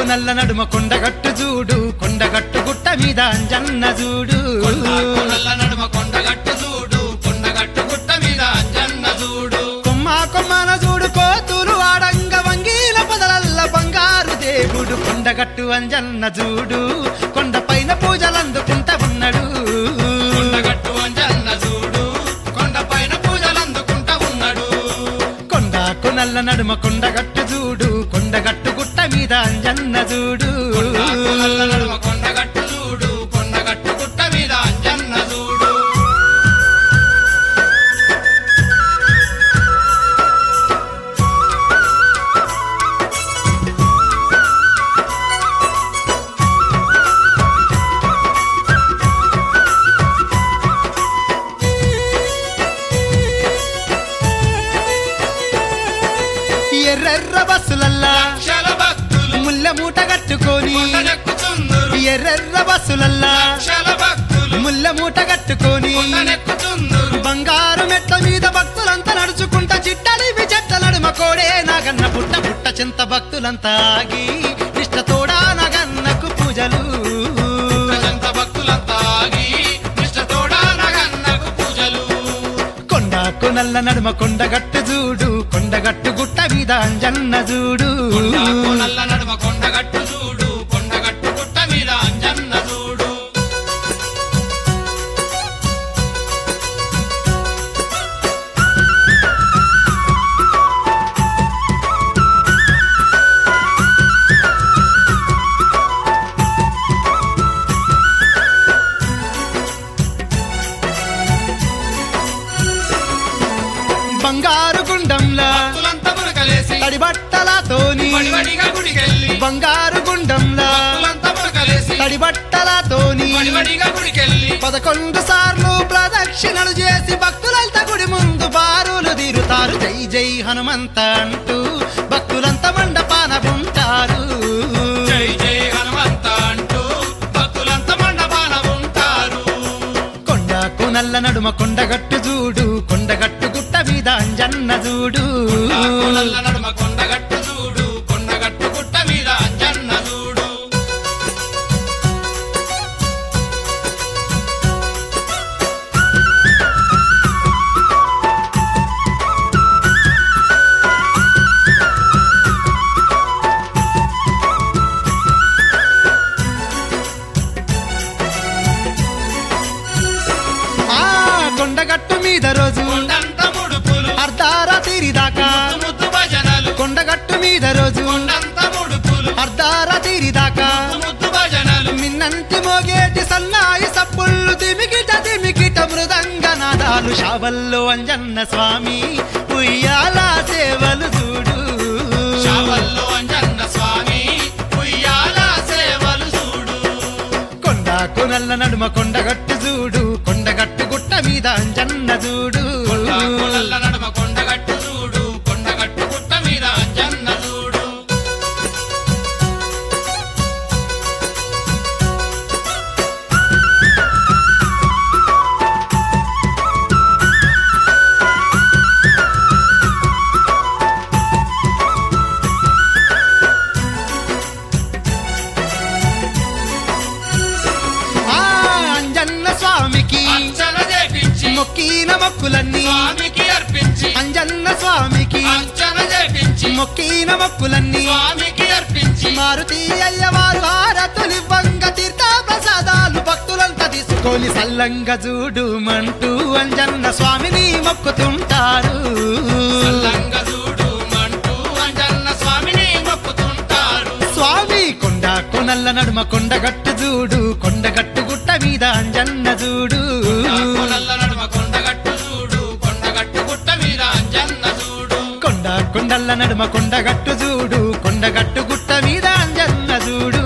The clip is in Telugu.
కొనల్ల నడుమ కొండగట్టు చూడు కొండగట్టు గుట్ట మీద అంజన్న చూడు కొండల నడుమ కొండగట్టు చూడు కొండగట్టు గుట్ట మీద అంజన్న చూడు కొమ్మ కొమ్మన చూడు కోతులు ఆడంగ వంగీల పొదలల్ల బంగారు దేవుడు కొండగట్టు అంజన్న చూడు కొండ పైన పూజలు అందుకుంటా ఉన్నాడు కొండగట్టు అంజన్న చూడు కొండ పైన పూజలు అందుకుంటా ఉన్నాడు కొండ కొనల్ల నడుమ కొండగట్టు చూడు కొండగట్టు గుట్ట మీద అంజన్న చూడు కొండల నడుమ కొండగట్టు చూడు కొండగట్టు గుట్ట మీద అంజన్న చూడు ఎర్రెర్ర బస్సులల్లా లక్షల భక్తులు ముల్ల మూట కట్టుకొని కొండనెక్కుచుందురు ఎర్రెర్ర బస్సులల్లా లక్షల భక్తులు ముల్ల మూట కట్టుకొని కొండనెక్కుచుందురు బంగారు మెట్ల మీద భక్తులంతా నడుచుకుంటా చిట్టలివి చెట్ల నడుమ కోడే నాగన్న పుట్ట పుట్ట చింత భక్తులంతా ఆగి నిష్టతోడా నాగన్నకు పూజలు ప్రజంత భక్తులంతా ఆగి నిష్టతోడా నగన్నకు పూజలు కొండకు నల్ల నడుమ కొండగట్టు చూడు కొండగట్టు గుట్ట మీద అంజన్న చూడు కొండకు నల్ల నడుమ కొండగట్టు చూడు కొండగట్టు గుట్ట మీద అంజన్న చూడు బంగారు గుండంలా భక్తులంతా మురకలేసి తడిబట్టలతోని వడివడిగా గుడికెళ్ళి బంగారు గుండంలా భక్తులంతా మురకలేసి తడిబట్టలతోని వడివడిగా గుడికెళ్ళి పదకొండు సార్లు ప్రదక్షిణలు చేసి భక్తులంతా గుడి ముందు బారులు తీరుతారు జై జై హనుమంత అంటూ భక్తులంతా మండపాన ఉంటారు జై జై హనుమంత అంటూ భక్తులంతా మండపాన ఉంటారు కొండకు నల్ల నడుమ కొండగట్టు చూడు కొండగట్టు గుట్ట మీద అంజన్న చూడు కొండకు నల్ల నడుమ కొండగట్టు చూడు కొండగట్టు గుట్ట మీద అంజన్న చూడు ఆ కొండగట్టు మీద రోజు కొండంత ముడుపులు అర్ధారాత్రి దాకా ముద్దు భజనలు కొండగట్టు మీద రోజు కొండంత ముడుపులు అర్ధారాత్రి దాకా ముద్దు భజనలు మిన్నంటి మోగేటి సన్నాయి సప్పుళ్ళు దిమికిట దిమికిట మృదంగ నాదాలు షావల్లో అంజన్న స్వామి ఉయ్యాల సేవలు చూడు శావల్లో అంజన్న స్వామి ఉయ్యాల సేవలు చూడు కొండకు నల్ల నడుమ కొండగట్టు చూడు కొండగట్టు గుట్ట మీద అంజన్న చూడు కొండకు నల్ల నడుమ కొండగట్టు చూడు కొండగట్టు గుట్ట మీద అంజన్న చూడు ఆ అంజన్న స్వామికి అర్చన చేపించి మొక్కిన మొక్కులన్నీ స్వామికి అర్పించి అంజన్న స్వామికి అర్చన చేపించి మొక్కిన మొక్కులన్నీ స్వామికి అర్పించి మారుతి అయ్యవారు హారతులివ్వంగ తీర్థ ప్రసాదాలు భక్తులంతా తీసుకొని సల్లంగా చూడు మంటూ అంజన్న స్వామిని మొక్కుతుంటారు సల్లంగా చూడు మంటూ అంజన్న స్వామిని మొక్కుతుంటారు స్వామి కొండ కొనల్ల నడుమ కొండగట్టు చూడు కొండగట్టు గుట్ట మీద అంజన్న చూడు కొండల నడుమ కొండగట్టు చూడు కొండగట్టు గుట్ట మీద అంజన్న చూడు కొండ కొండల్ల నడుమ కొండగట్టు చూడు కొండగట్టు గుట్ట మీద అంజన్న చూడు